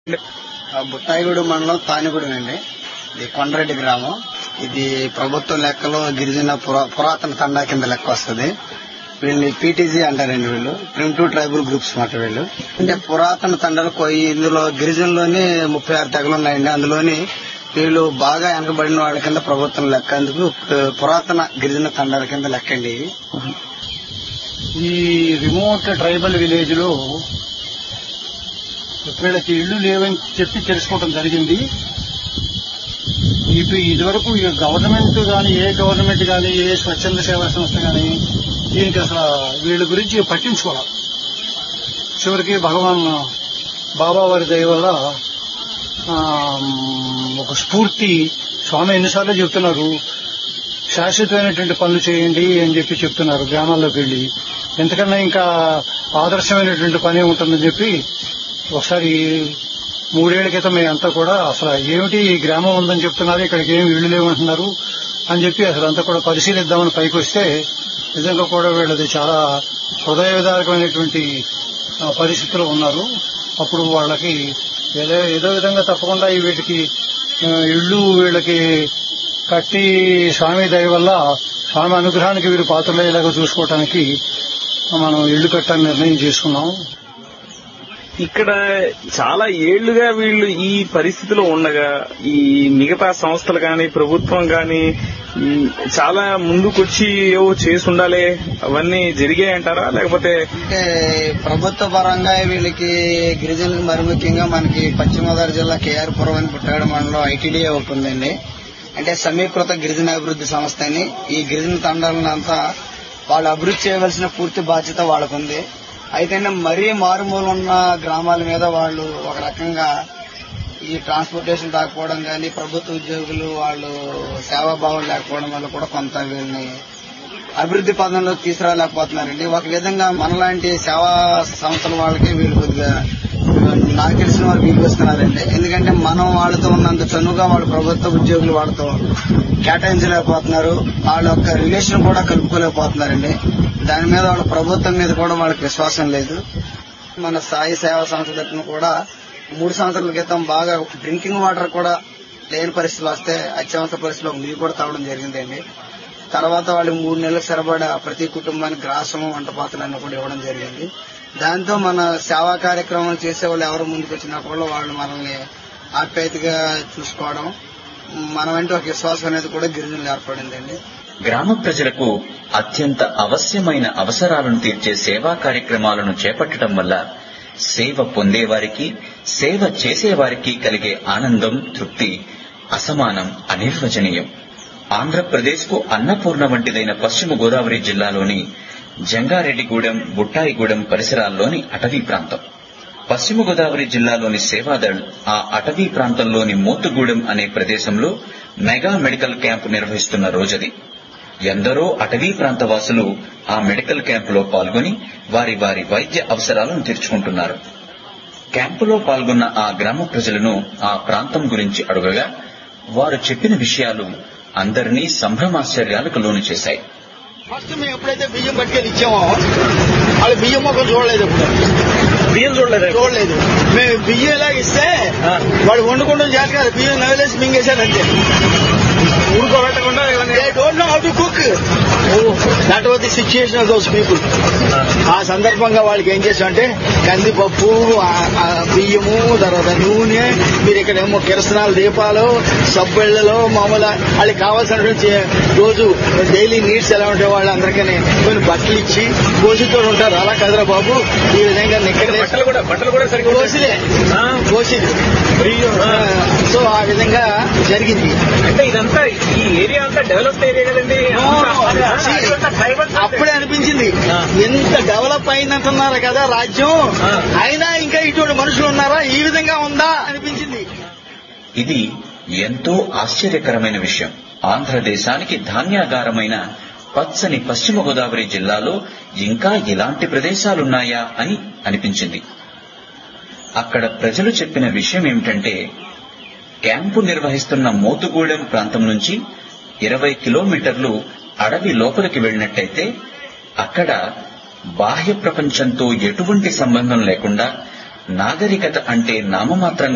ఆ బుట్టాయిగూడు మండలం తానిగూడెం అండి ఇది కొండరెడ్డి గ్రామం ఇది ప్రభుత్వ లెక్కలో గిరిజన పురా- పురాతన తండా కింద లెక్క వస్తుంది వీళ్ళని పీటీజీ అంటారండి వీళ్ళు ప్రిమిటివ్ ట్రైబల్ గ్రూప్స్ మాట వీళ్ళు అంటే పురాతన తండాలు కొయి ఇందులో గిరిజనలోని ముప్పై ఆరు తెగలు ఉన్నాయండి అందులోని వీళ్ళు బాగా వెనకబడిన వాళ్ళ కింద ప్రభుత్వం లెక్క అందుకు పు- పురాతన గిరిజన తండాల కింద లెక్క అండి ఇవి ఈ రిమోట్ ట్రైబల్ విలేజ్ లో వీళ్ళకి ఇళ్లు లేవని చెప్పి తెలుసుకోవడం జరిగింది ఇప్పుడు ఇదివరకు ఈ గవర్నమెంట్ గాని ఏ గవర్నమెంట్ గాని ఏ స్వచ్ఛంద సేవా సంస్థ గాని దీనికి అసలు వీళ్ళ గురించి పట్టించుకోవాలి చివరికి భగవాన్ బాబా వారి దయ వల్ల ఆ, ఒక స్ఫూర్తి స్వామి ఎన్నిసార్లు చెప్తున్నారు శాశ్వతమైనటువంటి పనులు చేయండి అని చెప్పి చెప్తున్నారు గ్రామాల్లోకి వెళ్లి ఎంతకన్నా ఇంకా ఆదర్శమైనటువంటి పని ఉంటుందని చెప్పి ఒకసారి మూడేళ్ల క్రితం మేమంతా కూడా అసలు ఏమిటి ఈ గ్రామం ఉందని చెప్తున్నారు ఇక్కడికి ఏమి ఇళ్లు లేవంటున్నారు అని చెప్పి అసలు అంతా కూడా పరిశీలిద్దామని పైకి వస్తే నిజంగా కూడా వీళ్ళది చాలా హృదయ విదారకమైనటువంటి ఆ, పరిస్థితిలో ఉన్నారు అప్పుడు వాళ్ళకి ఏదో ఏదో విధంగా తప్పకుండా ఈ వీటికి ఆ, ఇళ్ళు వీళ్ళకి కట్టి స్వామి దయ వల్ల స్వామి అనుగ్రహానికి వీరు పాత్రలయ్యేలాగా చూసుకోవటానికి మనం ఇళ్లు కట్టాలని నిర్ణయం చేసుకున్నాం ఇక్కడ చాలా ఏళ్లుగా వీళ్ళు ఈ పరిస్థితిలో ఉండగా ఈ మిగతా సంస్థలు కానీ ప్రభుత్వం కానీ ఈ చాలా ముందుకొచ్చి ఏవో చేసి ఉండాలి అవన్నీ జరిగాయంటారా లేకపోతే అంటే ప్రభుత్వ పరంగా వీళ్ళకి గిరిజనులకు మరి ముఖ్యంగా మనకి పశ్చిమ గోదావరి జిల్లా కేఆర్పురం అని పుట్టాడు మండలం ఐటీడీఏ ఒకటి ఉందండి అంటే సమీకృత గిరిజన అభివృద్ధి సంస్థ అని ఈ గిరిజన తండాలను అంతా వాళ్ళు అభివృద్ధి చేయవలసిన పూర్తి బాధ్యత వాళ్ళకుంది అయితే మరీ మారుమూల ఉన్న గ్రామాల మీద వాళ్ళు ఒక రకంగా ఈ ట్రాన్స్పోర్టేషన్ రాకపోవడం కానీ ప్రభుత్వ ఉద్యోగులు వాళ్ళు సేవాభావం లేకపోవడం వల్ల కూడా కొంత వీళ్ళని అభివృద్ధి పదంలో తీసుకురాలేకపోతున్నారండి ఒక విధంగా మనలాంటి సేవా సంస్థల వాళ్ళకి వీళ్ళు కొద్దిగా నాకు తెలిసిన వాళ్ళు వీలు వస్తున్నారండి ఎందుకంటే మనం వాళ్ళతో ఉన్నంత చనువుగా వాళ్ళ ప్రభుత్వ ఉద్యోగులు వాళ్ళతో కేటాయించలేకపోతున్నారు వాళ్ళ యొక్క రిలేషన్ కూడా కలుపుకోలేకపోతున్నారండి దాని మీద వాళ్ళ ప్రభుత్వం మీద కూడా వాళ్ళకి విశ్వాసం లేదు మన సాయి సేవా సంస్థ తరఫున కూడా మూడు సంవత్సరాల క్రితం బాగా డ్రింకింగ్ వాటర్ కూడా లేని పరిస్థితులు వస్తే అత్యవసర పరిస్థితిలో నీరు కూడా తాగడం జరిగిందండి తర్వాత వాళ్ళు మూడు నెలలకు సరిపడా ప్రతి కుటుంబానికి గ్రాసము వంట పాత్రలన్నీ కూడా ఇవ్వడం జరిగింది దాంతో మన సేవా కార్యక్రమాలు చేసే వాళ్ళు ఎవరు ముందుకు వచ్చినా కూడా వాళ్ళు మనల్ని ఆప్యాయతగా చూసుకోవడం మన వెంట ఒక విశ్వాసం అనేది కూడా గిరిజనులు ఏర్పడిందండి గ్రామ ప్రజలకు అత్యంత అవశ్యమైన అవసరాలను తీర్చే సేవా కార్యక్రమాలను చేపట్టడం వల్ల సేవ పొందేవారికి సేవ చేసేవారికి కలిగే ఆనందం తృప్తి అసమానం అనిర్వచనీయం ఆంధ్రప్రదేశ్ కు అన్నపూర్ణ వంటిదైన పశ్చిమ గోదావరి జిల్లాలోని జంగారెడ్డిగూడెం బుట్టాయిగూడెం పరిసరాల్లోని అటవీ ప్రాంతం పశ్చిమ గోదావరి జిల్లాలోని సేవాదళ్ ఆ అటవీ ప్రాంతంలోని మోతుగూడెం అనే ప్రదేశంలో మెగా మెడికల్ క్యాంపు నిర్వహిస్తున్న రోజది ఎందరో అటవీ ప్రాంత వాసులు ఆ మెడికల్ క్యాంపులో పాల్గొని వారి వారి వైద్య అవసరాలను తీర్చుకుంటున్నారు క్యాంపులో పాల్గొన్న ఆ గ్రామ ప్రజలను ఆ ప్రాంతం గురించి అడుగగా వారు చెప్పిన విషయాలు అందరినీ సంభ్రమాశ్చర్యాలకు లోను చేశాయి ఫస్ట్ మేము ఎప్పుడైతే బియ్యం పట్టుకెళ్ళి ఇచ్చామో వాళ్ళు బియ్యం మొక్కలు చూడలేదు ఇప్పుడు బియ్యం చూడలేదు చూడలేదు మేము బియ్యం ఎలా ఇస్తే వాడు వండుకుంటూ చేస్తారు బియ్యం నవ్వేసి మింగేశారు అంతే ఊరుకోబెట్టకుండా ఇవన్నీ they don't know how to cook that was the situation of those people ఆ సందర్భంగా వాళ్ళకి ఏం చేసామంటే కందిపప్పు ఆ- ఆ బియ్యము తర్వాత నూనె మీరు ఇక్కడ ఏమో కిరసనాలు దీపాలు సబ్బెళ్లలో మామూలు వాళ్ళకి కావాల్సినటువంటి రోజు డైలీ నీడ్స్ ఎలా ఉంటే వాళ్ళు అందరికీ కొన్ని బట్టలు ఇచ్చి కోసితో ఉంటారు అలా కదరా బాబు ఈ విధంగా నిక్కడే బట్టలు కూడా బట్టలు కూడా సరిగ్గా కోసిలే ఆ, కోసిలు బియ్యం, ఆ. సో ఆ విధంగా జరిగింది అంటే ఇదంతా ఈ ఏరియా అంతా డెవలప్డ్ ఏరియా కదండి అంతా- ఇదంతా tribal అప్పుడే అనిపించింది ఆ. ఎంత డెవలప్ అయిందంటున్నారు కదా రాజ్యం ఆ. అయినా ఇంకా ఇటువంటి మనుషులు ఉన్నారా ఈ విధంగా ఉందా అనిపించింది ఇది ఎంతో ఆశ్చర్యకరమైన విషయం ఆంధ్రదేశానికి ధాన్యాగారమైన పచ్చని పశ్చిమ గోదావరి జిల్లాలో ఇంకా ఇలాంటి ప్రదేశాలున్నాయా అని అనిపించింది అక్కడ ప్రజలు చెప్పిన విషయం ఏమిటంటే క్యాంపు నిర్వహిస్తున్న మోతుగూడెం ప్రాంతం నుంచి ఇరవై కిలోమీటర్లు అడవి లోపలికి వెళ్ళినట్టయితే అక్కడ బాహ్య ప్రపంచంతో ఎటువంటి సంబంధం లేకుండా నాగరికత అంటే నామమాత్రంగా